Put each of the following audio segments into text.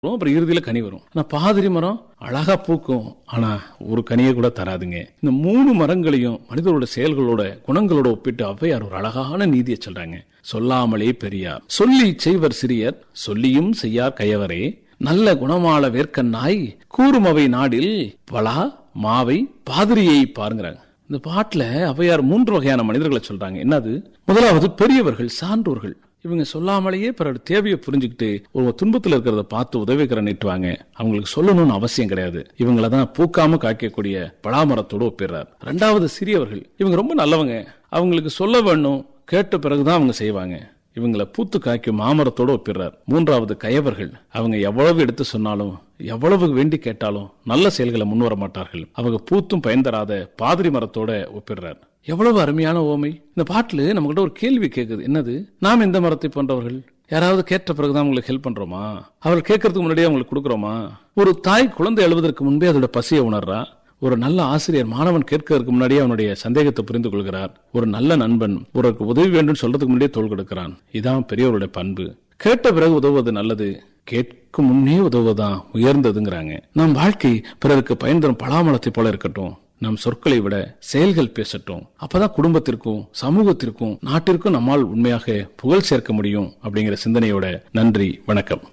வரும், அப்புறம் இறுதியில கனி வரும் ஆனா பாதிரி மரம் அழகா பூக்கும் ஆனா ஒரு கனியை கூட தராதுங்க இந்த மூணு மரங்களையும் மனிதரோட செயல்களோட குணங்களோட ஒப்பிட்டு ஔவையார் ஒரு அழகான நீதியை சொல்றாங்க சொல்லாமலே பெரியார் சொல்லி செய்வர் சிறியர் சொல்லியும் செய்யார் கயவரே நல்ல குணமாள வேர்க்கண்ணாய் கூறுமவை நாடில் பலா மாவை பாதிரியை பாருங்கிறாங்க இந்த பாட்டுல ஔவையார் மூன்று வகையான மனிதர்களை சொல்றாங்க என்னது முதலாவது பெரியவர்கள் சான்றோர்கள் இவங்க சொல்லாமலேயே பிறர் தேவையை புரிஞ்சுக்கிட்டு ஒரு துன்பத்துல இருக்கிறத பார்த்து உதவிக்கிற நீட்டுவாங்க அவங்களுக்கு சொல்லணும்னு அவசியம் கிடையாது இவங்கள தான் பூக்காம காய்க்கக்கூடிய பலாமரத்தோடு ஒப்பிடுறார் ரெண்டாவது சிறியவர்கள் இவங்க ரொம்ப நல்லவங்க அவங்களுக்கு சொல்ல வேணும் கேட்ட பிறகுதான் அவங்க செய்வாங்க இவங்கள பூத்து காய்க்கும் மாமரத்தோடு ஒப்பிடுறார் மூன்றாவது கயவர்கள் அவங்க எவ்வளவு எடுத்து சொன்னாலும் எவ்வளவு வேண்டி கேட்டாலும் நல்ல செயல்களை முன் வர மாட்டார்கள் அவங்க பூத்தும் பயன் தராத பாதிரி மரத்தோட ஒப்பிடுறார் எவ்வளவு அருமையான ஓமை இந்த பாட்டுல நம்மகிட்ட ஒரு கேள்வி கேக்குது என்னது நாம் எந்த மரத்தை போன்றவர்கள் யாராவது கேட்ட பிறகுதான் உங்களுக்கு ஹெல்ப் பண்றோமா அவர் கேட்கறதுக்கு முன்னாடியே அவங்களுக்கு கொடுக்குறோமா ஒரு தாய் குழந்தை எழுவதற்கு முன்பே அதோட பசியை உணர்றா ஒரு நல்ல ஆசிரியர் மாணவன் கேட்கறதுக்கு முன்னாடியே அவனுடைய சந்தேகத்தை புரிந்து கொள்கிறார் ஒரு நல்ல நண்பன் ஒருவருக்கு உதவி வேண்டும் சொல்றதுக்கு முன்னாடியே தோல் கொடுக்கிறான் இதான் பெரியவருடைய பண்பு கேட்ட பிறகு உதவுவது நல்லது கேட்கும் முன்னே உதவுவதுதான் உயர்ந்ததுங்கிறாங்க நம் வாழ்க்கை பிறருக்கு பயன் தரும் பலாமலத்தை போல இருக்கட்டும் நம் சொற்களை விட செயல்கள் பேசட்டும் அப்பதான் குடும்பத்திற்கும் சமூகத்திற்கும் நாட்டிற்கும் நம்மால் உண்மையாக புகழ் சேர்க்க முடியும் அப்படிங்கிற சிந்தனையோட நன்றி வணக்கம்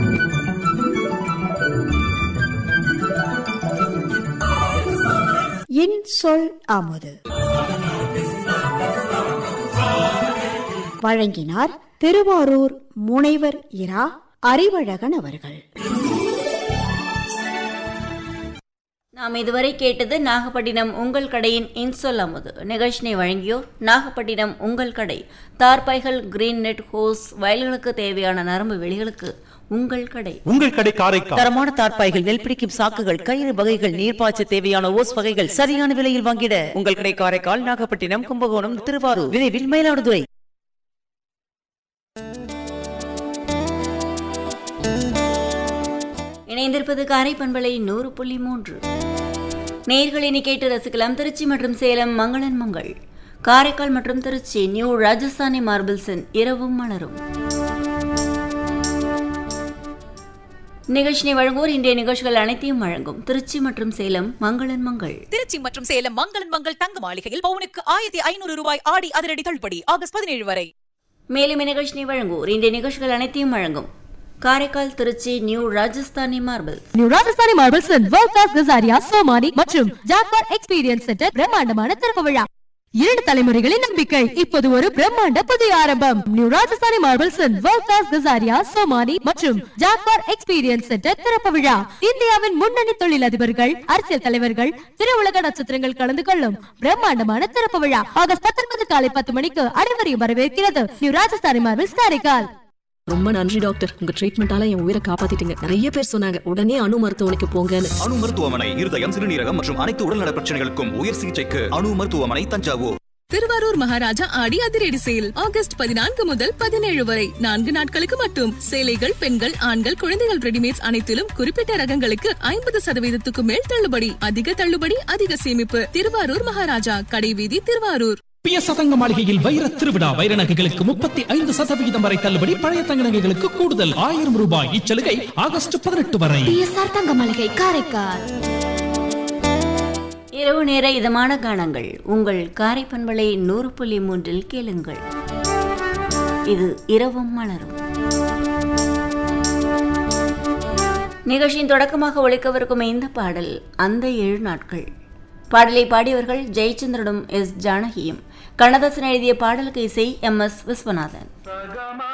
இன் சொல் அமுது வழங்கினார் திருவாரூர் முனைவர் இரா அறிவழகன் அவர்கள் நாம் இதுவரை கேட்டது நாகப்பட்டினம் உங்கள் கடையின் இன்சொல் அமுது நிகழ்ச்சினை வழங்கியோர் நாகப்பட்டினம் உங்கள் கடை தார்பாய்கள் கிரீன் நெட் ஹோஸ் வயல்களுக்கு தேவையான நரம்பு வெளிகளுக்கு உங்கள் கடை உங்கள் கடை காரைக்கால் தரமான தார்ப்பாய்கள் நெல் பிடிக்கும் சாக்குகள் கயிறு வகைகள் நீர்ப்பாய்ச்ச தேவையான ஓஸ் வகைகள் சரியான விலையில் வாங்கிட உங்கள் கடை காரைக்கால் நாகப்பட்டினம் கும்பகோணம் திருவாரூர் விரைவில் மயிலாடுதுறை இணைந்திருப்பது காரை பண்பலை நூறு புள்ளி மூன்று நேர்களினை கேட்டு ரசிக்கலாம் திருச்சி மற்றும் சேலம் மங்களன் மங்கள் காரைக்கால் மற்றும் திருச்சி நியூ ராஜஸ்தானி மார்பிள்ஸின் இரவும் மலரும் நிகழ்ச்சினை வழங்குவோர் இன்றைய நிகழ்ச்சிகள் அனைத்தையும் வழங்கும் திருச்சி மற்றும் சேலம் மங்களன் மங்கள் திருச்சி மற்றும் சேலம் மங்களன் மங்கள் தங்க மாளிகையில் பவுனுக்கு ஆயிரத்தி ஐநூறு ரூபாய் ஆடி அதிரடி தள்ளுபடி ஆகஸ்ட் பதினேழு வரை மேலும் இந்நிகழ்ச்சினை வழங்குவோர் இன்றைய நிகழ்ச்சிகள் அனைத்தையும் வழங்கும் Karaikal Trichy new Rajasthani marbles new Rajasthani marbles world class Kajaria Somany மற்றும் ஜாக்வார் எக்ஸ்பீரியன்ஸ் சென்டர் பிரம்மாண்டமான திறப்பு விழா இரண்டு தலைமுறைகளின் நம்பிக்கை இப்போது ஒரு பிரம்மாண்ட புதிய ஆரம்பம் new Rajasthani marbles world class Kajaria Somany மற்றும் ஜாக்வார் எக்ஸ்பீரியன்ஸ் சென்டர் திறப்பு விழா இந்தியாவின் முன்னணி தொழிலதிபர்கள் அரசியல் தலைவர்கள் திருவுலக நட்சத்திரங்கள் கலந்து கொள்ளும் பிரம்மாண்டமான திறப்பு விழா ஆகஸ்ட் பத்தொன்பது காலை பத்து மணிக்கு அனைவரையும் வரவேற்கிறது நியூ ராஜஸ்தானி மார்பிள்ஸ் காரைக்கால் ரொம்ப நன்றி டாக்டர் உங்க ட்ரீட்மெண்டால என் உயிரை காப்பாத்திட்டீங்க நிறைய பேர் சொன்னாங்க உடனே அணு மருத்துவமனைக்கு போங்கன்னு அணு மருத்துவமனை இருதயம் சிறுநீரகம் மற்றும் அனைத்து உடல்நல பிரச்சனைகளுக்கும் உயர் சிகிச்சைக்கு அணு மருத்துவமனை தஞ்சாவூர் திருவாரூர் மகாராஜா ஆடி அதிரடி சேல் ஆகஸ்ட் பதினான்கு முதல் பதினேழு வரை நான்கு நாட்களுக்கு மட்டும் சேலைகள் பெண்கள் ஆண்கள் குழந்தைகள் ரெடிமேட்ஸ் அனைத்திலும் குறிப்பிட்ட ரகங்களுக்கு ஐம்பது சதவீதத்துக்கு மேல் தள்ளுபடி அதிக தள்ளுபடி அதிக சேமிப்பு திருவாரூர் மகாராஜா கடைவீதி திருவாரூர் பிய சதங்க மாளிகையில் வைர திருவிழா வைர நகைகளுக்கு முப்பத்தி ஐந்து சதவிகிதம் வரை தள்ளுபடி பழைய தங்க நகைகளுக்கு கூடுதல் ஆயிரம் ரூபாய் இச்சலுகை ஆகஸ்ட் பதினெட்டு வரை பிஎஸ்ஆர் தங்க மளிகை காரைக்கால் இரவு நேர இதமான கானங்கள் உங்கள் காரை பண்பலை நூறு புள்ளி மூன்றில் கேளுங்கள் இது இரவும் மலரும் நிகழ்ச்சியின் தொடக்கமாக ஒழிக்கவிருக்கும் இந்த பாடல் அந்த ஏழு நாட்கள் பாடலை பாடியவர்கள் ஜெயச்சந்திரனும் எஸ் ஜானகியும் கண்ணதாசன் எழுதிய பாடலுக்கு இசை எம் எஸ் விஸ்வநாதன்